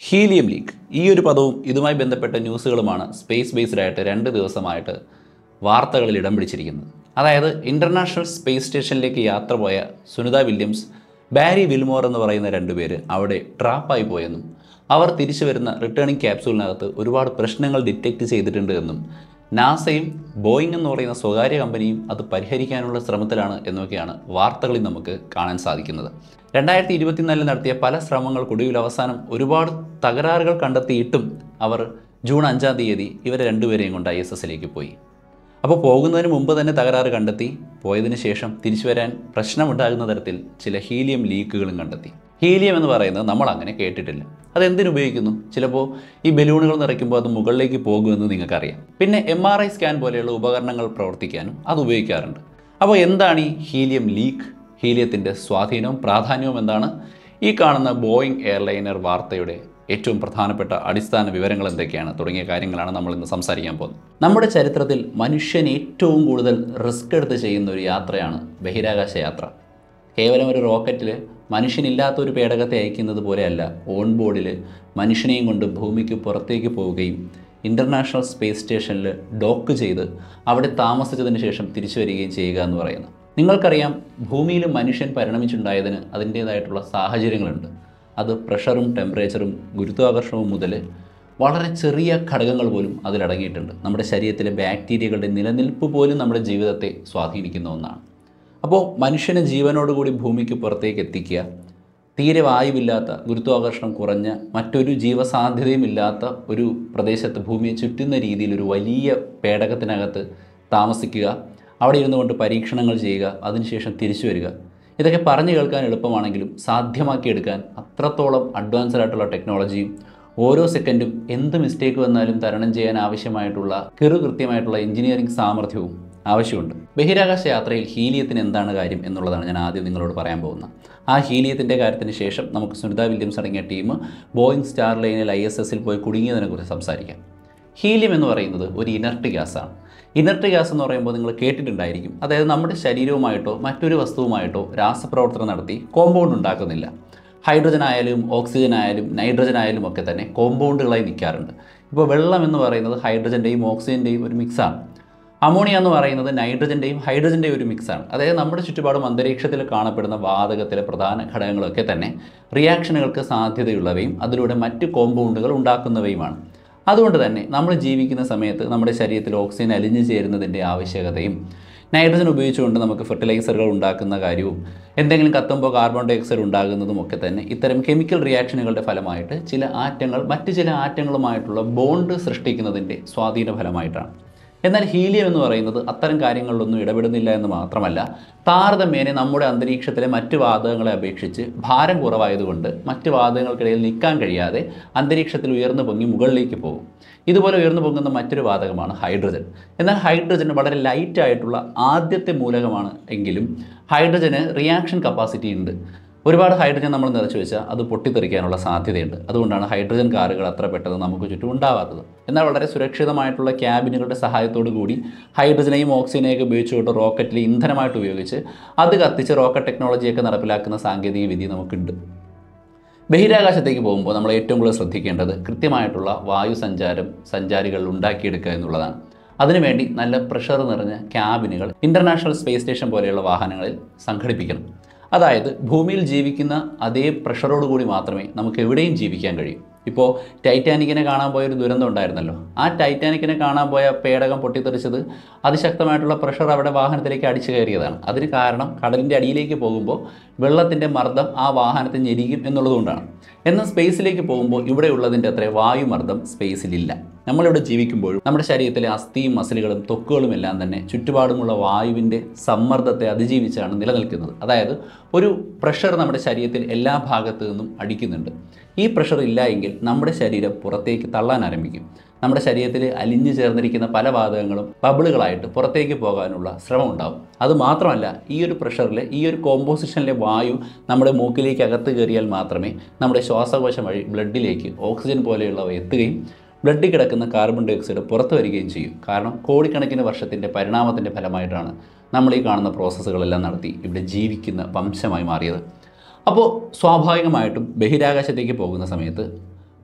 helium leak ഈ ഒരു പദവും ഇതുമായി ബന്ധപ്പെട്ട ന്യൂസുകളുമാണ് സ്പേസ് ബേസ്ഡ് ആയിട്ട് രണ്ട് ദിവസമായിട്ട് വാർത്തകളിൽ ഇടം പിടിച്ചിരിക്കുന്നത് അതായത് ഇൻ്റർനാഷണൽ സ്പേസ് സ്റ്റേഷനിലേക്ക് യാത്ര പോയ സുനിത വില്യംസ് ബാരി വിൽമോർ എന്ന് പറയുന്ന രണ്ടുപേര് അവിടെ ട്രാപ്പായി പോയെന്നും അവർ തിരിച്ചു വരുന്ന റിട്ടേണിംഗ് ക്യാപ്സൂളിനകത്ത് ഒരുപാട് പ്രശ്നങ്ങൾ ഡിറ്റക്റ്റ് ചെയ്തിട്ടുണ്ട് എന്നും നാസയും ബോയിങ് എന്ന് പറയുന്ന സ്വകാര്യ കമ്പനിയും അത് പരിഹരിക്കാനുള്ള ശ്രമത്തിലാണ് എന്നൊക്കെയാണ് വാർത്തകളിൽ നമുക്ക് കാണാൻ സാധിക്കുന്നത് രണ്ടായിരത്തി ഇരുപത്തിനാലിൽ നടത്തിയ പല ശ്രമങ്ങൾക്കൊടുവിൽ അവസാനം ഒരുപാട് തകരാറുകൾ കണ്ടെത്തിയിട്ടും അവർ ജൂൺ അഞ്ചാം തീയതി ഇവരെ രണ്ടുപേരെയും കൊണ്ട് ഐ എസ് എസിലേക്ക് പോയി അപ്പോൾ പോകുന്നതിന് മുമ്പ് തന്നെ തകരാറ് കണ്ടെത്തി പോയതിന് ശേഷം തിരിച്ചു വരാൻ പ്രശ്നമുണ്ടാകുന്ന തരത്തിൽ ചില ഹീലിയം ലീക്കുകളും കണ്ടെത്തി ഹീലിയം എന്ന് പറയുന്നത് നമ്മൾ അങ്ങനെ കേട്ടിട്ടില്ല അത് എന്തിനുപയോഗിക്കുന്നു ചിലപ്പോൾ ഈ ബലൂണുകൾ നിറയ്ക്കുമ്പോൾ അത് മുകളിലേക്ക് പോകുമെന്ന് നിങ്ങൾക്കറിയാം പിന്നെ എം ആർ ഐ സ്കാൻ പോലെയുള്ള ഉപകരണങ്ങൾ പ്രവർത്തിക്കാനും അത് ഉപയോഗിക്കാറുണ്ട് അപ്പോൾ എന്താണ് ഈ ഹീലിയം ലീക്ക് ഹീലിയത്തിൻ്റെ സ്വാധീനവും പ്രാധാന്യവും എന്താണ് ഈ കാണുന്ന ബോയിങ് എയർലൈനർ വാർത്തയുടെ ഏറ്റവും പ്രധാനപ്പെട്ട അടിസ്ഥാന വിവരങ്ങൾ എന്തൊക്കെയാണ് തുടങ്ങിയ കാര്യങ്ങളാണ് നമ്മൾ ഇന്ന് സംസാരിക്കാൻ പോകുന്നത് നമ്മുടെ ചരിത്രത്തിൽ മനുഷ്യൻ ഏറ്റവും കൂടുതൽ റിസ്ക് എടുത്ത് ചെയ്യുന്ന ഒരു യാത്രയാണ് ബഹിരാകാശ യാത്ര കേവലം ഒരു റോക്കറ്റിൽ മനുഷ്യനില്ലാത്ത ഒരു പേടകത്തെ അയക്കുന്നത് പോലെയല്ല ഓൺ ബോർഡിൽ മനുഷ്യനെയും കൊണ്ട് ഭൂമിക്ക് പുറത്തേക്ക് പോവുകയും ഇൻ്റർനാഷണൽ സ്പേസ് സ്റ്റേഷനിൽ ഡോക്ക് ചെയ്ത് അവിടെ താമസിച്ചതിന് ശേഷം തിരിച്ചു വരികയും ചെയ്യുക എന്ന് പറയുന്നത് നിങ്ങൾക്കറിയാം ഭൂമിയിൽ മനുഷ്യൻ പരിണമിച്ചുണ്ടായതിന് അതിൻ്റേതായിട്ടുള്ള സാഹചര്യങ്ങളുണ്ട് അത് പ്രഷറും ടെമ്പറേച്ചറും ഗുരുത്വാകർഷണവും മുതൽ വളരെ ചെറിയ ഘടകങ്ങൾ പോലും അതിലടങ്ങിയിട്ടുണ്ട് നമ്മുടെ ശരീരത്തിലെ ബാക്ടീരിയകളുടെ നിലനിൽപ്പ് പോലും നമ്മുടെ ജീവിതത്തെ സ്വാധീനിക്കുന്ന ഒന്നാണ് അപ്പോൾ മനുഷ്യനെ ജീവനോടുകൂടി ഭൂമിക്ക് പുറത്തേക്ക് എത്തിക്കുക തീരെ വായുവില്ലാത്ത ഗുരുത്വാകർഷണം കുറഞ്ഞ മറ്റൊരു ജീവസാധ്യതയും ഇല്ലാത്ത ഒരു പ്രദേശത്ത് ഭൂമിയെ ചുറ്റുന്ന രീതിയിൽ ഒരു വലിയ പേടകത്തിനകത്ത് താമസിക്കുക അവിടെ ഇരുന്നു കൊണ്ട് പരീക്ഷണങ്ങൾ ചെയ്യുക അതിനുശേഷം തിരിച്ചു വരിക ഇതൊക്കെ പറഞ്ഞു കേൾക്കാൻ എളുപ്പമാണെങ്കിലും സാധ്യമാക്കിയെടുക്കാൻ അത്രത്തോളം അഡ്വാൻസ്ഡ് ആയിട്ടുള്ള ടെക്നോളജിയും ഓരോ സെക്കൻഡും എന്ത് മിസ്റ്റേക്ക് വന്നാലും തരണം ചെയ്യാൻ ആവശ്യമായിട്ടുള്ള കിറു കൃത്യമായിട്ടുള്ള എഞ്ചിനീയറിംഗ് സാമർഥ്യവും ആവശ്യമുണ്ട് ബഹിരാകാശ യാത്രയിൽ ഹീലിയത്തിന് എന്താണ് കാര്യം എന്നുള്ളതാണ് ഞാൻ ആദ്യം നിങ്ങളോട് പറയാൻ പോകുന്നത് ആ ഹീലിയത്തിൻ്റെ കാര്യത്തിന് ശേഷം നമുക്ക് സുനിത വില്യംസ് അടങ്ങിയ ടീം ബോയിങ് സ്റ്റാർ ലൈനിൽ ഐ എസ് എസിൽ പോയി കുടുങ്ങിയതിനെക്കുറിച്ച് സംസാരിക്കാം ഹീലിയം എന്ന് പറയുന്നത് ഒരു ഇനർട്ട് ഗ്യാസാണ് ഇനർട്ട് ഗ്യാസ് എന്ന് പറയുമ്പോൾ നിങ്ങൾ കേട്ടിട്ടുണ്ടായിരിക്കും അതായത് നമ്മുടെ ശരീരവുമായിട്ടോ മറ്റൊരു വസ്തുവുമായിട്ടോ രാസപ്രവർത്തനം നടത്തി കോമ്പൗണ്ട് ഉണ്ടാക്കുന്നില്ല ഹൈഡ്രജൻ ആയാലും ഓക്സിജൻ ആയാലും നൈട്രജൻ ആയാലും ഒക്കെ തന്നെ കോമ്പൗണ്ടുകളായി നിൽക്കാറുണ്ട് ഇപ്പോൾ വെള്ളം എന്ന് പറയുന്നത് ഹൈഡ്രജൻ്റെയും ഓക്സിജൻ്റെയും ഒരു മിക്സാണ് അമോണിയ എന്ന് പറയുന്നത് നൈട്രജൻ്റെയും ഹൈഡ്രജൻ്റെയും ഒരു മിക്സാണ് അതായത് നമ്മുടെ ചുറ്റുപാടും അന്തരീക്ഷത്തിൽ കാണപ്പെടുന്ന വാതകത്തിലെ പ്രധാന ഘടകങ്ങളൊക്കെ തന്നെ റിയാക്ഷനുകൾക്ക് സാധ്യതയുള്ളവയും അതിലൂടെ മറ്റ് കോമ്പൗണ്ടുകൾ ഉണ്ടാക്കുന്നവയുമാണ് അതുകൊണ്ട് തന്നെ നമ്മൾ ജീവിക്കുന്ന സമയത്ത് നമ്മുടെ ശരീരത്തിൽ ഓക്സിജൻ അലിഞ്ഞു ചേരുന്നതിൻ്റെ ആവശ്യകതയും നൈട്രജൻ ഉപയോഗിച്ചുകൊണ്ട് നമുക്ക് ഫെർട്ടിലൈസറുകൾ ഉണ്ടാക്കുന്ന കാര്യവും എന്തെങ്കിലും കത്തുമ്പോൾ കാർബൺ ഡൈ ഓക്സൈഡ് ഉണ്ടാകുന്നതും ഒക്കെ തന്നെ ഇത്തരം കെമിക്കൽ റിയാക്ഷനുകളുടെ ഫലമായിട്ട് ചില ആറ്റങ്ങൾ മറ്റ് ചില ആറ്റങ്ങളുമായിട്ടുള്ള ബോണ്ട് സൃഷ്ടിക്കുന്നതിൻ്റെ സ്വാധീന ഫലമായിട്ടാണ് എന്നാൽ ഹീലിയം എന്ന് പറയുന്നത് അത്തരം കാര്യങ്ങളിലൊന്നും ഇടപെടുന്നില്ല എന്ന് മാത്രമല്ല താരതമ്യേന നമ്മുടെ അന്തരീക്ഷത്തിലെ മറ്റ് വാതകങ്ങളെ അപേക്ഷിച്ച് ഭാരം കുറവായതുകൊണ്ട് മറ്റ് വാതകങ്ങൾക്കിടയിൽ നിൽക്കാൻ കഴിയാതെ അന്തരീക്ഷത്തിൽ ഉയർന്നു പൊങ്ങി മുകളിലേക്ക് പോകും ഇതുപോലെ ഉയർന്നു പൊങ്ങുന്ന മറ്റൊരു വാതകമാണ് ഹൈഡ്രജൻ എന്നാൽ ഹൈഡ്രജൻ വളരെ ലൈറ്റ് ആയിട്ടുള്ള ആദ്യത്തെ മൂലകമാണ് എങ്കിലും ഹൈഡ്രജന് റിയാക്ഷൻ കപ്പാസിറ്റി ഉണ്ട് ഒരുപാട് ഹൈഡ്രജൻ നമ്മൾ നിറച്ചു വെച്ചാൽ അത് പൊട്ടിത്തെറിക്കാനുള്ള സാധ്യതയുണ്ട് അതുകൊണ്ടാണ് ഹൈഡ്രജൻ കാറുകൾ അത്ര പെട്ടെന്ന് നമുക്ക് ചുറ്റും ഉണ്ടാവാത്തത് എന്നാൽ വളരെ സുരക്ഷിതമായിട്ടുള്ള ക്യാബിനുകളുടെ സഹായത്തോടു കൂടി ഹൈഡ്രജനെയും ഓക്സിജനെയൊക്കെ ഉപയോഗിച്ചുകൊണ്ട് റോക്കറ്റിൽ ഇന്ധനമായിട്ട് ഉപയോഗിച്ച് അത് കത്തിച്ച് റോക്കറ്റ് ടെക്നോളജിയൊക്കെ നടപ്പിലാക്കുന്ന സാങ്കേതിക വിദ്യ നമുക്കുണ്ട് ബഹിരാകാശത്തേക്ക് പോകുമ്പോൾ നമ്മൾ ഏറ്റവും കൂടുതൽ ശ്രദ്ധിക്കേണ്ടത് കൃത്യമായിട്ടുള്ള വായു സഞ്ചാരം സഞ്ചാരികൾ ഉണ്ടാക്കിയെടുക്കുക എന്നുള്ളതാണ് അതിനുവേണ്ടി നല്ല പ്രഷർ നിറഞ്ഞ ക്യാബിനുകൾ ഇൻ്റർനാഷണൽ സ്പേസ് സ്റ്റേഷൻ പോലെയുള്ള വാഹനങ്ങളിൽ സംഘടിപ്പിക്കണം അതായത് ഭൂമിയിൽ ജീവിക്കുന്ന അതേ പ്രഷറോടുകൂടി മാത്രമേ നമുക്ക് എവിടെയും ജീവിക്കാൻ കഴിയൂ ഇപ്പോൾ ടൈറ്റാനിക്കിനെ കാണാൻ പോയ ഒരു ദുരന്തം ഉണ്ടായിരുന്നല്ലോ ആ ടൈറ്റാനിക്കിനെ കാണാൻ പോയ പേടകം പൊട്ടിത്തെറിച്ചത് അതിശക്തമായിട്ടുള്ള പ്രഷർ അവിടെ വാഹനത്തിലേക്ക് അടിച്ചു കയറിയതാണ് അതിന് കാരണം കടലിൻ്റെ അടിയിലേക്ക് പോകുമ്പോൾ വെള്ളത്തിൻ്റെ മർദ്ദം ആ വാഹനത്തെ ഞെരിക്കും എന്നുള്ളതുകൊണ്ടാണ് എന്നാൽ സ്പേസിലേക്ക് പോകുമ്പോൾ ഇവിടെയുള്ളതിൻ്റെ അത്ര വായുമർദ്ദം സ്പേസിലില്ല നമ്മളിവിടെ ജീവിക്കുമ്പോഴും നമ്മുടെ ശരീരത്തിലെ അസ്ഥിയും മസിലുകളും ത്വക്കുകളും എല്ലാം തന്നെ ചുറ്റുപാടുമുള്ള വായുവിൻ്റെ സമ്മർദ്ദത്തെ അതിജീവിച്ചാണ് നിലനിൽക്കുന്നത് അതായത് ഒരു പ്രഷർ നമ്മുടെ ശരീരത്തിൽ എല്ലാ ഭാഗത്തു നിന്നും അടിക്കുന്നുണ്ട് ഈ പ്രഷർ ഇല്ല എങ്കിൽ നമ്മുടെ ശരീരം പുറത്തേക്ക് തള്ളാൻ ആരംഭിക്കും നമ്മുടെ ശരീരത്തിൽ അലിഞ്ഞു ചേർന്നിരിക്കുന്ന പല വാതകങ്ങളും ബബിളുകളായിട്ട് പുറത്തേക്ക് പോകാനുള്ള ശ്രമം ഉണ്ടാവും അത് മാത്രമല്ല ഈ ഒരു പ്രഷറിൽ ഈ ഒരു കോമ്പോസിഷനിലെ വായു നമ്മുടെ മൂക്കിലേക്ക് അകത്ത് കയറിയാൽ മാത്രമേ നമ്മുടെ ശ്വാസകോശം വഴി ബ്ലഡിലേക്ക് ഓക്സിജൻ പോലെയുള്ളവ എത്തുകയും ബ്ലഡിൽ കിടക്കുന്ന കാർബൺ ഡൈ ഓക്സൈഡ് പുറത്തു വരികയും ചെയ്യും കാരണം കോടിക്കണക്കിന് വർഷത്തിൻ്റെ പരിണാമത്തിൻ്റെ ഫലമായിട്ടാണ് നമ്മൾ ഈ കാണുന്ന പ്രോസസ്സുകളെല്ലാം നടത്തി ഇവിടെ ജീവിക്കുന്ന വംശമായി മാറിയത് അപ്പോൾ സ്വാഭാവികമായിട്ടും ബഹിരാകാശത്തേക്ക് പോകുന്ന സമയത്ത്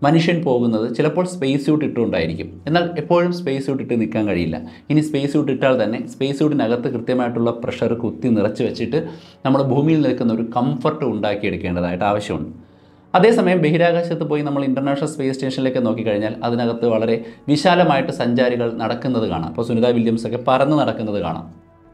മനുഷ്യൻ പോകുന്നത് ചിലപ്പോൾ സ്പേസ് സ്യൂട്ട് ഇട്ടുകൊണ്ടായിരിക്കും എന്നാൽ എപ്പോഴും സ്പേസ് സ്യൂട്ട് ഇട്ട് നിൽക്കാൻ കഴിയില്ല ഇനി സ്പേസ് സ്യൂട്ട് ഇട്ടാൽ തന്നെ സ്പേസ് സ്യൂട്ടിനകത്ത് കൃത്യമായിട്ടുള്ള പ്രഷർ കുത്തി നിറച്ച് വെച്ചിട്ട് നമ്മൾ ഭൂമിയിൽ നിൽക്കുന്ന ഒരു കംഫർട്ട് ഉണ്ടാക്കിയെടുക്കേണ്ടതായിട്ട് ആവശ്യമുണ്ട് അതേസമയം ബഹിരാകാശത്ത് പോയി നമ്മൾ ഇൻ്റർനാഷണൽ സ്പേസ് സ്റ്റേഷനിലേക്ക് നോക്കിക്കഴിഞ്ഞാൽ അതിനകത്ത് വളരെ വിശാലമായിട്ട് സഞ്ചാരികൾ നടക്കുന്നത് കാണാം അപ്പോൾ സുനിത വില്യംസ് ഒക്കെ പറന്ന് നടക്കുന്നത് കാണാം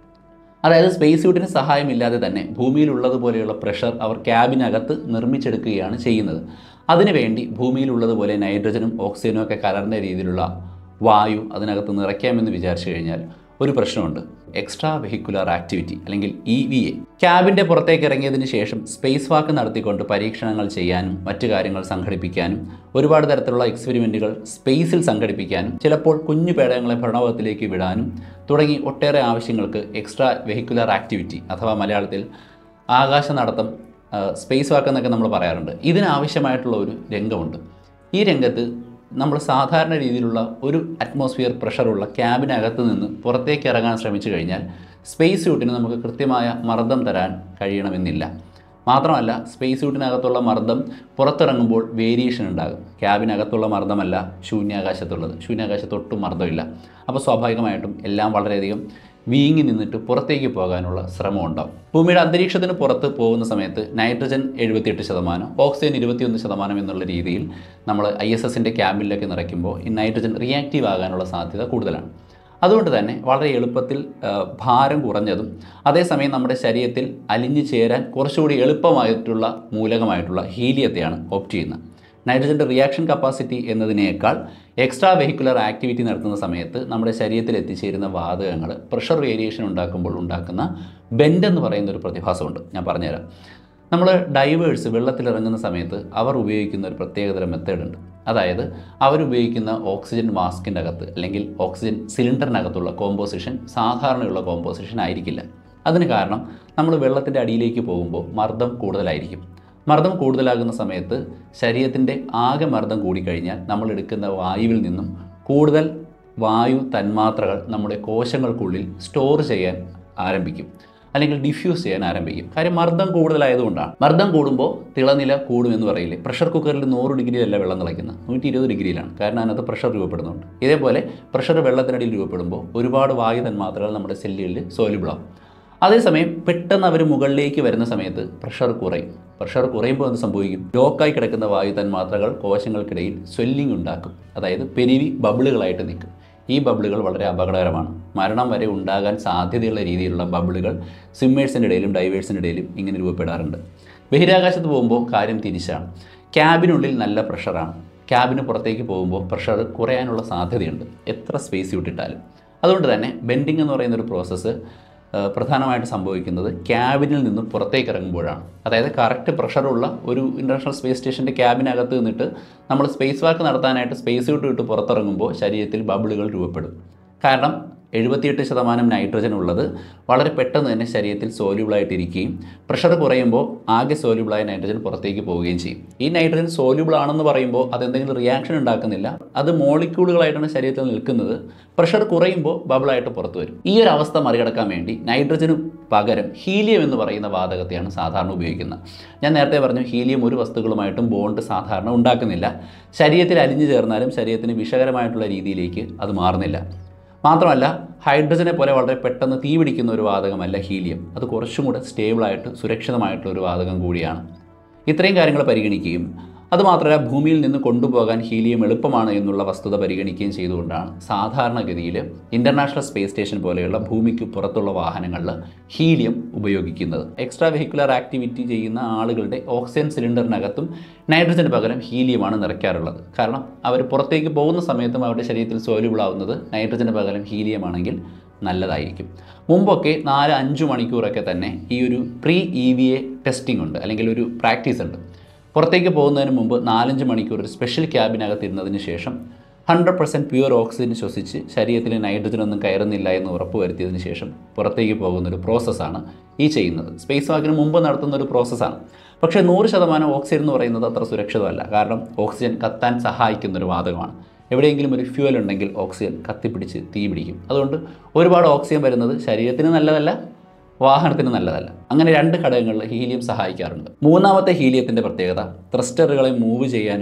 അതായത് സ്പേസ് സ്യൂട്ടിന് സഹായമില്ലാതെ തന്നെ ഭൂമിയിലുള്ളതുപോലെയുള്ള പ്രഷർ അവർ ക്യാബിനകത്ത് നിർമ്മിച്ചെടുക്കുകയാണ് ചെയ്യുന്നത് അതിനുവേണ്ടി ഭൂമിയിലുള്ളതുപോലെ നൈട്രജനും ഓക്സിജനും ഒക്കെ കലർന്ന രീതിയിലുള്ള വായു അതിനകത്ത് നിറയ്ക്കാമെന്ന് വിചാരിച്ചു കഴിഞ്ഞാൽ ഒരു പ്രശ്നമുണ്ട് എക്സ്ട്രാ വെഹിക്കുലർ ആക്ടിവിറ്റി അല്ലെങ്കിൽ ഇ വി എ ക്യാബിൻ്റെ പുറത്തേക്ക് ഇറങ്ങിയതിന് ശേഷം സ്പേസ് വാക്ക് നടത്തിക്കൊണ്ട് പരീക്ഷണങ്ങൾ ചെയ്യാനും മറ്റു കാര്യങ്ങൾ സംഘടിപ്പിക്കാനും ഒരുപാട് തരത്തിലുള്ള എക്സ്പെരിമെൻറ്റുകൾ സ്പേസിൽ സംഘടിപ്പിക്കാനും ചിലപ്പോൾ കുഞ്ഞു പേടകങ്ങളെ ഭരണപഥത്തിലേക്ക് വിടാനും തുടങ്ങി ഒട്ടേറെ ആവശ്യങ്ങൾക്ക് എക്സ്ട്രാ വെഹിക്കുലർ ആക്ടിവിറ്റി അഥവാ മലയാളത്തിൽ ആകാശ നടത്തം സ്പേസ് വാക്ക് എന്നൊക്കെ നമ്മൾ പറയാറുണ്ട് ഇതിനാവശ്യമായിട്ടുള്ള ഒരു രംഗമുണ്ട് ഈ രംഗത്ത് നമ്മൾ സാധാരണ രീതിയിലുള്ള ഒരു അറ്റ്മോസ്ഫിയർ പ്രഷറുള്ള ക്യാബിനകത്ത് നിന്ന് പുറത്തേക്ക് ഇറങ്ങാൻ ശ്രമിച്ചു കഴിഞ്ഞാൽ സ്പേസ് സ്യൂട്ടിന് നമുക്ക് കൃത്യമായ മർദ്ദം തരാൻ കഴിയണമെന്നില്ല മാത്രമല്ല സ്പേസ് സ്യൂട്ടിനകത്തുള്ള മർദ്ദം പുറത്തിറങ്ങുമ്പോൾ വേരിയേഷൻ ഉണ്ടാകും ക്യാബിനകത്തുള്ള മർദ്ദമല്ല ശൂന്യാകാശത്തുള്ളത് ശൂന്യാകാശത്ത് ഒട്ടും മർദ്ദമില്ല അപ്പോൾ സ്വാഭാവികമായിട്ടും എല്ലാം വളരെയധികം വീങ്ങി നിന്നിട്ട് പുറത്തേക്ക് പോകാനുള്ള ശ്രമം ഉണ്ടാവും ഭൂമിയുടെ അന്തരീക്ഷത്തിന് പുറത്ത് പോകുന്ന സമയത്ത് നൈട്രജൻ എഴുപത്തിയെട്ട് ശതമാനം ഓക്സിജൻ ഇരുപത്തിയൊന്ന് ശതമാനം എന്നുള്ള രീതിയിൽ നമ്മൾ ഐ എസ് എസിൻ്റെ ക്യാമ്പിലേക്ക് നിറയ്ക്കുമ്പോൾ ഈ നൈട്രജൻ റിയാക്റ്റീവ് ആകാനുള്ള സാധ്യത കൂടുതലാണ് അതുകൊണ്ട് തന്നെ വളരെ എളുപ്പത്തിൽ ആ, ഭാരം കുറഞ്ഞതും അതേസമയം നമ്മുടെ ശരീരത്തിൽ അലിഞ്ഞു ചേരാൻ കുറച്ചുകൂടി എളുപ്പമായിട്ടുള്ള മൂലകമായിട്ടുള്ള ഹീലിയത്തെയാണ് ഓപ്റ്റ് ചെയ്യുന്നത് നൈട്രജൻ്റെ റിയാക്ഷൻ കപ്പാസിറ്റി എന്നതിനേക്കാൾ എക്സ്ട്രാ വെഹിക്കുലർ ആക്ടിവിറ്റി നടത്തുന്ന സമയത്ത് നമ്മുടെ ശരീരത്തിൽ എത്തിച്ചേരുന്ന വാതകങ്ങൾ പ്രഷർ വേരിയേഷൻ ഉണ്ടാക്കുമ്പോൾ ഉണ്ടാക്കുന്ന ബെൻഡ് എന്ന് പറയുന്ന ഒരു പ്രതിഭാസമുണ്ട് ഞാൻ പറഞ്ഞുതരാം നമ്മൾ ഡൈവേഴ്സ് വെള്ളത്തിലിറങ്ങുന്ന സമയത്ത് അവർ ഉപയോഗിക്കുന്ന ഒരു പ്രത്യേകതരം മെത്തേഡ് ഉണ്ട് അതായത് അവരുപയോഗിക്കുന്ന ഓക്സിജൻ മാസ്കിൻ്റെ അകത്ത് അല്ലെങ്കിൽ ഓക്സിജൻ സിലിണ്ടറിനകത്തുള്ള കോമ്പോസിഷൻ സാധാരണയുള്ള കോമ്പോസിഷൻ ആയിരിക്കില്ല അതിന് കാരണം നമ്മൾ വെള്ളത്തിൻ്റെ അടിയിലേക്ക് പോകുമ്പോൾ മർദ്ദം കൂടുതലായിരിക്കും മർദ്ദം കൂടുതലാകുന്ന സമയത്ത് ശരീരത്തിൻ്റെ ആകെ മർദ്ദം കൂടിക്കഴിഞ്ഞാൽ നമ്മൾ എടുക്കുന്ന വായുവിൽ നിന്നും കൂടുതൽ വായു തന്മാത്രകൾ നമ്മുടെ കോശങ്ങൾക്കുള്ളിൽ സ്റ്റോർ ചെയ്യാൻ ആരംഭിക്കും അല്ലെങ്കിൽ ഡിഫ്യൂസ് ചെയ്യാൻ ആരംഭിക്കും കാര്യം മർദ്ദം കൂടുതലായതുകൊണ്ടാണ് മർദ്ദം കൂടുമ്പോൾ തിളനില കൂടുമെന്ന് പറയില്ലേ പ്രഷർ കുക്കറിൽ നൂറ് ഡിഗ്രിയിലല്ല വെള്ളം തിളയ്ക്കുന്നത് നൂറ്റി ഇരുപത് ഡിഗ്രിയിലാണ് കാരണം അതിനകത്ത് പ്രഷർ രൂപപ്പെടുന്നുണ്ട് ഇതേപോലെ പ്രഷർ വെള്ളത്തിനടിയിൽ രൂപപ്പെടുമ്പോൾ ഒരുപാട് വായു തന്മാത്രകൾ നമ്മുടെ സെല്ലുകളിൽ സോലിബിളാവും അതേസമയം പെട്ടെന്ന് അവർ മുകളിലേക്ക് വരുന്ന സമയത്ത് പ്രഷർ കുറയും പ്രഷർ കുറയുമ്പോൾ എന്ത് സംഭവിക്കും ലോക്കായി കിടക്കുന്ന വായു തന്മാത്രകൾ കോശങ്ങൾക്കിടയിൽ സ്വെല്ലിംഗ് ഉണ്ടാക്കും അതായത് പെരുവി ബബിളുകളായിട്ട് നിൽക്കും ഈ ബബിളുകൾ വളരെ അപകടകരമാണ് മരണം വരെ ഉണ്ടാകാൻ സാധ്യതയുള്ള രീതിയിലുള്ള ബബിളുകൾ സ്വിമ്മേഴ്സിൻ്റെ ഇടയിലും ഡൈവേഴ്സിൻ്റെ ഇടയിലും ഇങ്ങനെ രൂപപ്പെടാറുണ്ട് ബഹിരാകാശത്ത് പോകുമ്പോൾ കാര്യം തിരിച്ചാണ് ക്യാബിനുള്ളിൽ നല്ല പ്രഷറാണ് ക്യാബിന് പുറത്തേക്ക് പോകുമ്പോൾ പ്രഷർ കുറയാനുള്ള സാധ്യതയുണ്ട് എത്ര സ്പേസ് വിട്ടിട്ടാലും അതുകൊണ്ട് തന്നെ ബെൻഡിങ് എന്ന് പറയുന്ന ഒരു പ്രോസസ്സ് ഏഹ് പ്രധാനമായിട്ട് സംഭവിക്കുന്നത് ക്യാബിനിൽ നിന്നും പുറത്തേക്ക് ഇറങ്ങുമ്പോഴാണ് അതായത് കറക്റ്റ് പ്രഷറുള്ള ഒരു ഇൻ്റർനാഷണൽ സ്പേസ് സ്റ്റേഷൻ്റെ ക്യാബിനകത്ത് നിന്നിട്ട് നമ്മൾ സ്പേസ് വാക്ക് നടത്താനായിട്ട് സ്പേസ് സ്യൂട്ട് വിട്ട് പുറത്തിറങ്ങുമ്പോൾ ശരീരത്തിൽ ബബിളുകൾ രൂപപ്പെടും കാരണം എഴുപത്തിയെട്ട് ശതമാനം നൈട്രജൻ ഉള്ളത് വളരെ പെട്ടെന്ന് തന്നെ ശരീരത്തിൽ സോല്യൂബിളായിട്ടിരിക്കുകയും പ്രഷർ കുറയുമ്പോൾ ആകെ സോല്യൂബിളായ നൈട്രജൻ പുറത്തേക്ക് പോവുകയും ചെയ്യും ഈ നൈട്രജൻ സോല്യൂബിൾ ആണെന്ന് പറയുമ്പോൾ അതെന്തെങ്കിലും റിയാക്ഷൻ ഉണ്ടാക്കുന്നില്ല അത് മോളിക്യൂളുകളായിട്ടാണ് ശരീരത്തിൽ നിൽക്കുന്നത് പ്രഷർ കുറയുമ്പോൾ ബബിളായിട്ട് പുറത്തു വരും ഈ ഒരു അവസ്ഥ മറികടക്കാൻ വേണ്ടി നൈട്രജന് പകരം ഹീലിയം എന്ന് പറയുന്ന വാതകത്തെയാണ് സാധാരണ ഉപയോഗിക്കുന്നത് ഞാൻ നേരത്തെ പറഞ്ഞു ഹീലിയം ഒരു വസ്തുക്കളുമായിട്ടും ബോണ്ട് സാധാരണ ഉണ്ടാക്കുന്നില്ല ശരീരത്തിൽ അലിഞ്ഞു ചേർന്നാലും ശരീരത്തിന് വിഷകരമായിട്ടുള്ള രീതിയിലേക്ക് അത് മാറുന്നില്ല മാത്രമല്ല ഹൈഡ്രജനെ പോലെ വളരെ പെട്ടെന്ന് തീ പിടിക്കുന്ന ഒരു വാതകമല്ല ഹീലിയം അത് കുറച്ചും കൂടെ സ്റ്റേബിളായിട്ട് സുരക്ഷിതമായിട്ടുള്ള ഒരു വാതകം കൂടിയാണ് ഇത്രയും കാര്യങ്ങൾ പരിഗണിക്കുകയും അതുമാത്രമല്ല ഭൂമിയിൽ നിന്ന് കൊണ്ടുപോകാൻ ഹീലിയം എളുപ്പമാണ് എന്നുള്ള വസ്തുത പരിഗണിക്കുകയും ചെയ്തുകൊണ്ടാണ് സാധാരണഗതിയിൽ ഇൻ്റർനാഷണൽ സ്പേസ് സ്റ്റേഷൻ പോലെയുള്ള ഭൂമിക്ക് പുറത്തുള്ള വാഹനങ്ങളിൽ ഹീലിയം ഉപയോഗിക്കുന്നത് എക്സ്ട്രാ വെഹിക്കുലർ ആക്ടിവിറ്റി ചെയ്യുന്ന ആളുകളുടെ ഓക്സിജൻ സിലിണ്ടറിനകത്തും നൈട്രജന് പകരം ഹീലിയമാണ് നിറയ്ക്കാറുള്ളത് കാരണം അവർ പുറത്തേക്ക് പോകുന്ന സമയത്തും അവരുടെ ശരീരത്തിൽ soluble ആവുന്നത് നൈട്രജന് പകരം ഹീലിയമാണെങ്കിൽ നല്ലതായിരിക്കും മുമ്പൊക്കെ നാല് അഞ്ച് മണിക്കൂറൊക്കെ തന്നെ ഈ ഒരു pre E V A testing ഉണ്ട് അല്ലെങ്കിൽ ഒരു പ്രാക്ടീസ് ഉണ്ട് പുറത്തേക്ക് പോകുന്നതിന് മുമ്പ് നാലഞ്ച് മണിക്കൂർ ഒരു സ്പെഷ്യൽ ക്യാബിനകത്ത് ഇരുന്നതിന് ശേഷം ഹൺഡ്രഡ് പെർസെൻറ്റ് പ്യുവർ ഓക്സിജൻ ശ്വസിച്ച് ശരീരത്തിൽ നൈട്രജൻ ഒന്നും കയറുന്നില്ല എന്ന് ഉറപ്പുവരുത്തിയതിന് ശേഷം പുറത്തേക്ക് പോകുന്ന ഒരു പ്രോസസ്സാണ് ഈ ചെയ്യുന്നത് സ്പേസ് വാക്കിന് മുമ്പ് നടത്തുന്ന ഒരു പ്രോസസ്സാണ് പക്ഷേ നൂറ് ശതമാനം ഓക്സിജൻ എന്ന് പറയുന്നത് അത്ര സുരക്ഷിതമല്ല കാരണം ഓക്സിജൻ കത്താൻ സഹായിക്കുന്ന ഒരു വാതകമാണ് എവിടെയെങ്കിലും ഒരു ഫ്യൂവൽ ഉണ്ടെങ്കിൽ ഓക്സിജൻ കത്തിപ്പിടിച്ച് തീ പിടിക്കും അതുകൊണ്ട് ഒരുപാട് ഓക്സിജൻ വരുന്നത് ശരീരത്തിന് നല്ലതല്ല വാഹനത്തിന് നല്ലതല്ല അങ്ങനെ രണ്ട് ഘടകങ്ങളിൽ ഹീലിയം സഹായിക്കാറുണ്ട് മൂന്നാമത്തെ ഹീലിയത്തിൻ്റെ പ്രത്യേകത ത്രസ്റ്ററുകളെ മൂവ് ചെയ്യാനും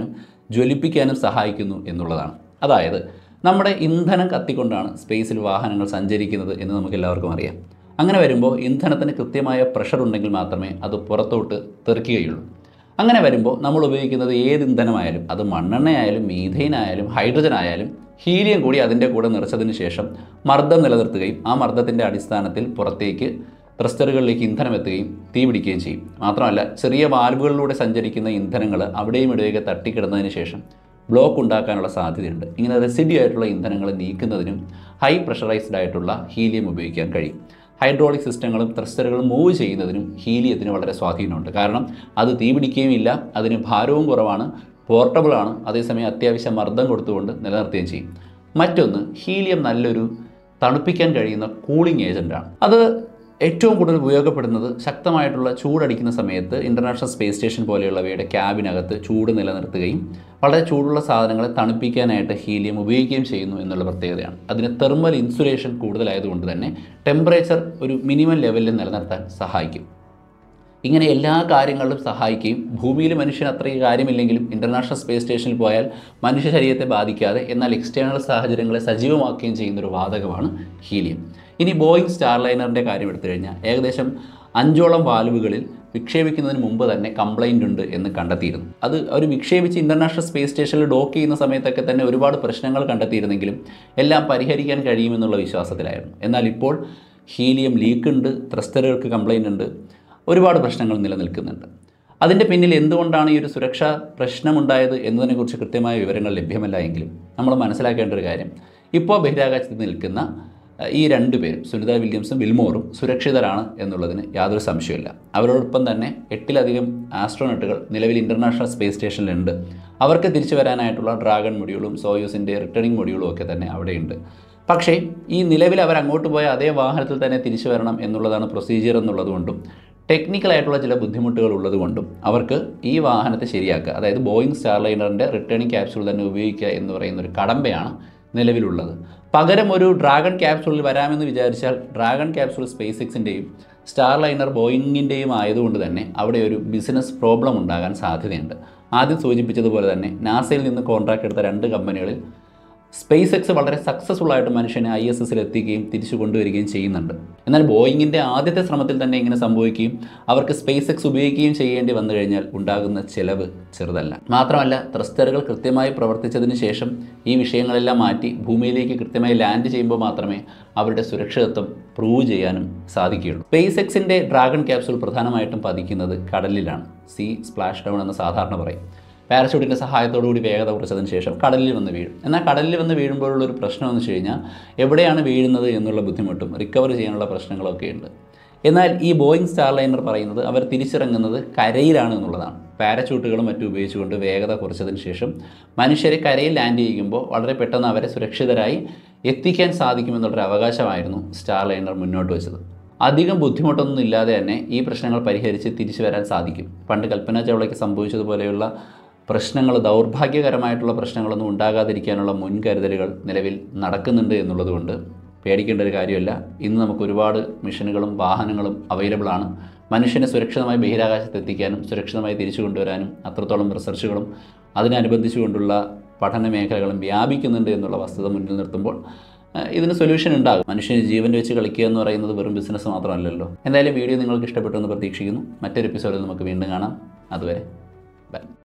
ജ്വലിപ്പിക്കാനും സഹായിക്കുന്നു എന്നുള്ളതാണ് അതായത് നമ്മുടെ ഇന്ധനം കത്തിക്കൊണ്ടാണ് സ്പേസിൽ വാഹനങ്ങൾ സഞ്ചരിക്കുന്നത് എന്ന് നമുക്ക് എല്ലാവർക്കും അറിയാം അങ്ങനെ വരുമ്പോൾ ഇന്ധനത്തിന് കൃത്യമായ പ്രഷർ ഉണ്ടെങ്കിൽ മാത്രമേ അത് പുറത്തോട്ട് തെറിക്കുകയുള്ളൂ അങ്ങനെ വരുമ്പോൾ നമ്മൾ ഉപയോഗിക്കുന്നത് ഏത് ഇന്ധനമായാലും അത് മണ്ണെണ്ണയായാലും മീഥൈൻ ആയാലും ഹൈഡ്രജൻ ആയാലും ഹീലിയം കൂടി അതിൻ്റെ കൂടെ നിറച്ചതിന് ശേഷം മർദ്ദം നിലനിർത്തുകയും ആ മർദ്ദത്തിൻ്റെ അടിസ്ഥാനത്തിൽ പുറത്തേക്ക് ത്രസ്റ്ററുകളിലേക്ക് ഇന്ധനം എത്തുകയും തീപിടിക്കുകയും ചെയ്യും മാത്രമല്ല ചെറിയ വാൽവുകളിലൂടെ സഞ്ചരിക്കുന്ന ഇന്ധനങ്ങൾ അവിടെയും ഇവിടെയൊക്കെ തട്ടിക്കിടന്നതിന് ശേഷം ബ്ലോക്ക് ഉണ്ടാക്കാനുള്ള സാധ്യതയുണ്ട് ഇങ്ങനെ റെസിഡ്യൂ ആയിട്ടുള്ള ഇന്ധനങ്ങൾ നീക്കുന്നതിനും ഹൈ പ്രഷറൈസ്ഡ് ആയിട്ടുള്ള ഹീലിയം ഉപയോഗിക്കാൻ കഴിയും ഹൈഡ്രോളിക് സിസ്റ്റങ്ങളും ത്രസ്റ്ററുകളും മൂവ് ചെയ്യുന്നതിനും ഹീലിയത്തിന് വളരെ സ്വാധീനമുണ്ട് കാരണം അത് തീപിടിക്കുകയും ഇല്ല അതിന് ഭാരവും കുറവാണ് പോർട്ടബിളാണ് അതേസമയം അത്യാവശ്യം മർദ്ദം കൊടുത്തുകൊണ്ട് നിലനിർത്തുകയും ചെയ്യും മറ്റൊന്ന് ഹീലിയം നല്ലൊരു തണുപ്പിക്കാൻ കഴിയുന്ന കൂളിംഗ് ഏജൻറ്റാണ് അത് ഏറ്റവും കൂടുതൽ ഉപയോഗപ്പെടുന്നത് ശക്തമായിട്ടുള്ള ചൂടടിക്കുന്ന സമയത്ത് ഇൻ്റർനാഷണൽ സ്പേസ് സ്റ്റേഷൻ പോലെയുള്ളവയുടെ ക്യാബിനകത്ത് ചൂട് നിലനിർത്തുകയും വളരെ ചൂടുള്ള സാധനങ്ങളെ തണുപ്പിക്കാനായിട്ട് ഹീലിയം ഉപയോഗിക്കുകയും ചെയ്യുന്നു എന്നുള്ള പ്രത്യേകതയാണ് അതിന് തെർമൽ ഇൻസുലേഷൻ കൂടുതലായതുകൊണ്ട് തന്നെ ടെമ്പറേച്ചർ ഒരു മിനിമം ലെവലിൽ നിലനിർത്താൻ സഹായിക്കും ഇങ്ങനെ എല്ലാ കാര്യങ്ങളിലും സഹായിക്കുകയും ഭൂമിയിൽ മനുഷ്യന് അത്രയും കാര്യമില്ലെങ്കിലും ഇൻ്റർനാഷണൽ സ്പേസ് സ്റ്റേഷനിൽ പോയാൽ മനുഷ്യ ശരീരത്തെ ബാധിക്കാതെ എന്നാൽ എക്സ്റ്റേണൽ സാഹചര്യങ്ങളെ സജീവമാക്കുകയും ചെയ്യുന്ന ഒരു വാതകമാണ് ഹീലിയം ഇനി ബോയിങ് സ്റ്റാർലൈനറിൻ്റെ കാര്യം എടുത്തു കഴിഞ്ഞാൽ ഏകദേശം അഞ്ചോളം വാൽവുകളിൽ വിക്ഷേപിക്കുന്നതിന് മുമ്പ് തന്നെ കംപ്ലൈൻ്റ് ഉണ്ട് എന്ന് കണ്ടെത്തിയിരുന്നു അത് അവർ വിക്ഷേപിച്ച് ഇൻ്റർനാഷണൽ സ്പേസ് സ്റ്റേഷനിൽ ഡോക്ക് ചെയ്യുന്ന സമയത്തൊക്കെ തന്നെ ഒരുപാട് പ്രശ്നങ്ങൾ കണ്ടെത്തിയിരുന്നെങ്കിലും എല്ലാം പരിഹരിക്കാൻ കഴിയുമെന്നുള്ള വിശ്വാസത്തിലായിരുന്നു എന്നാൽ ഇപ്പോൾ ഹീലിയം ലീക്ക് ഉണ്ട് ത്രസ്റ്ററുകൾക്ക് കംപ്ലൈൻ്റ് ഉണ്ട് ഒരുപാട് പ്രശ്നങ്ങൾ നിലനിൽക്കുന്നുണ്ട് അതിൻ്റെ പിന്നിൽ എന്തുകൊണ്ടാണ് ഈ ഒരു സുരക്ഷാ പ്രശ്നമുണ്ടായത് എന്നതിനെക്കുറിച്ച് കൃത്യമായ വിവരങ്ങൾ ലഭ്യമല്ല എങ്കിലും നമ്മൾ മനസ്സിലാക്കേണ്ട ഒരു കാര്യം ഇപ്പോൾ ബഹിരാകാശത്ത് നിൽക്കുന്ന അഹ്, ഈ രണ്ടുപേരും സുനിത വില്യംസും വിൽമോറും സുരക്ഷിതരാണ് എന്നുള്ളതിന് യാതൊരു സംശയമില്ല അവരോടൊപ്പം തന്നെ എട്ടിലധികം ആസ്ട്രോനട്ടുകൾ നിലവിൽ ഇൻ്റർനാഷണൽ സ്പേസ് സ്റ്റേഷനിലുണ്ട് അവർക്ക് തിരിച്ചു വരാനായിട്ടുള്ള ഡ്രാഗൺ മൊഡ്യൂളും സോയൂസിൻ്റെ റിട്ടേണിംഗ് മൊഡ്യൂളും ഒക്കെ തന്നെ അവിടെയുണ്ട് പക്ഷേ ഈ നിലവിൽ അവർ അങ്ങോട്ട് പോയ അതേ വാഹനത്തിൽ തന്നെ തിരിച്ചു വരണം എന്നുള്ളതാണ് പ്രൊസീജിയർ എന്നുള്ളതുകൊണ്ടും ടെക്നിക്കലായിട്ടുള്ള ചില ബുദ്ധിമുട്ടുകൾ ഉള്ളതുകൊണ്ടും അവർക്ക് ഈ വാഹനത്തെ ശരിയാക്കുക അതായത് ബോയിങ് സ്റ്റാർലൈനറിൻ്റെ റിട്ടേണിംഗ് ക്യാപ്സ്യൂൾ തന്നെ ഉപയോഗിക്കുക എന്ന് പറയുന്ന ഒരു കടമ്പയാണ് നിലവിലുള്ളത് പകരം ഒരു ഡ്രാഗൺ ക്യാപ്സ്യൂളിൽ വരാമെന്ന് വിചാരിച്ചാൽ ഡ്രാഗൺ ക്യാപ്സ്യൂൾ സ്പേസ് എക്സിൻ്റെയും സ്റ്റാർലൈനർ ബോയിങ്ങിൻ്റെയും ആയതുകൊണ്ട് തന്നെ അവിടെ ഒരു ബിസിനസ് പ്രോബ്ലം ഉണ്ടാകാൻ സാധ്യതയുണ്ട് ആദ്യം സൂചിപ്പിച്ചതുപോലെ തന്നെ നാസയിൽ നിന്ന് കോൺട്രാക്ട് എടുത്ത രണ്ട് കമ്പനികളിൽ സ്പേസ് എക്സ് വളരെ സക്സസ്ഫുൾ ആയിട്ട് മനുഷ്യനെ ഐ എസ് എസിൽ എത്തിക്കുകയും തിരിച്ചു കൊണ്ടുവരികയും ചെയ്യുന്നുണ്ട് എന്നാൽ ബോയിങ്ങിൻ്റെ ആദ്യത്തെ ശ്രമത്തിൽ തന്നെ ഇങ്ങനെ സംഭവിക്കുകയും അവർക്ക് സ്പേസ് എക്സ് ഉപയോഗിക്കുകയും ചെയ്യേണ്ടി വന്നു കഴിഞ്ഞാൽ ഉണ്ടാകുന്ന ചെലവ് ചെറുതല്ല മാത്രമല്ല ത്രസ്റ്ററുകൾ കൃത്യമായി പ്രവർത്തിച്ചതിന് ശേഷം ഈ വിഷയങ്ങളെല്ലാം മാറ്റി ഭൂമിയിലേക്ക് കൃത്യമായി ലാൻഡ് ചെയ്യുമ്പോൾ മാത്രമേ അവരുടെ സുരക്ഷിതത്വം പ്രൂവ് ചെയ്യാനും സാധിക്കുകയുള്ളൂ സ്പേസ് എക്സിൻ്റെ ഡ്രാഗൺ ക്യാപ്സൂൾ പ്രധാനമായിട്ടും പതിക്കുന്നത് കടലിലാണ് സീ സ്പ്ലാഷ് ഡൗൺ എന്ന് സാധാരണ പറയും പാരച്യൂട്ടിൻ്റെ സഹായത്തോടുകൂടി വേഗത കുറച്ചതിന് ശേഷം കടലിൽ വന്ന് വീഴും എന്നാൽ കടലിൽ വന്ന് വീഴുമ്പോഴുള്ള ഒരു പ്രശ്നം എന്ന് വെച്ച് കഴിഞ്ഞാൽ എവിടെയാണ് വീഴുന്നത് എന്നുള്ള ബുദ്ധിമുട്ടും റിക്കവർ ചെയ്യാനുള്ള പ്രശ്നങ്ങളൊക്കെ ഉണ്ട് എന്നാൽ ഈ ബോയിങ് സ്റ്റാർലൈനർ പറയുന്നത് അവർ തിരിച്ചിറങ്ങുന്നത് കരയിലാണ് എന്നുള്ളതാണ് പാരച്യൂട്ടുകളും മറ്റും ഉപയോഗിച്ചുകൊണ്ട് വേഗത കുറച്ചതിന് ശേഷം മനുഷ്യരെ കരയിൽ ലാൻഡ് ചെയ്യുമ്പോൾ വളരെ പെട്ടെന്ന് അവരെ സുരക്ഷിതരായി എത്തിക്കാൻ സാധിക്കുമെന്നുള്ളൊരു അവകാശമായിരുന്നു സ്റ്റാർലൈനർ മുന്നോട്ട് വെച്ചത് അധികം ബുദ്ധിമുട്ടൊന്നും ഇല്ലാതെ തന്നെ ഈ പ്രശ്നങ്ങൾ പരിഹരിച്ച് തിരിച്ചു വരാൻ സാധിക്കും പണ്ട് കൽപ്പന ചൗളയ്ക്ക് സംഭവിച്ചതുപോലെയുള്ള പ്രശ്നങ്ങൾ ദൗർഭാഗ്യകരമായിട്ടുള്ള പ്രശ്നങ്ങളൊന്നും ഉണ്ടാകാതിരിക്കാനുള്ള മുൻകരുതലുകൾ നിലവിൽ നടക്കുന്നുണ്ട് എന്നുള്ളതുകൊണ്ട് പേടിക്കേണ്ട ഒരു കാര്യമല്ല ഇന്ന് നമുക്ക് ഒരുപാട് മിഷനുകളും വാഹനങ്ങളും അവൈലബിൾ ആണ് മനുഷ്യനെ സുരക്ഷിതമായി ബഹിരാകാശത്ത് എത്തിക്കാനും സുരക്ഷിതമായി തിരിച്ചു കൊണ്ടുവരാനും അത്രത്തോളം റിസർച്ചുകളും അതിനനുബന്ധിച്ചുകൊണ്ടുള്ള പഠന മേഖലകളും വ്യാപിക്കുന്നുണ്ട് എന്നുള്ള വസ്തുത മുന്നിൽ നിർത്തുമ്പോൾ ഏഹ്, ഇതിന് സൊല്യൂഷൻ ഉണ്ടാകും മനുഷ്യന് ജീവൻ വെച്ച് കളിക്കുക എന്ന് പറയുന്നത് വെറും ബിസിനസ് മാത്രമല്ലല്ലോ എന്തായാലും വീഡിയോ നിങ്ങൾക്ക് ഇഷ്ടപ്പെട്ടു എന്ന് പ്രതീക്ഷിക്കുന്നു മറ്റൊരു എപ്പിസോഡിൽ നമുക്ക് വീണ്ടും കാണാം അതുവരെ ബൈ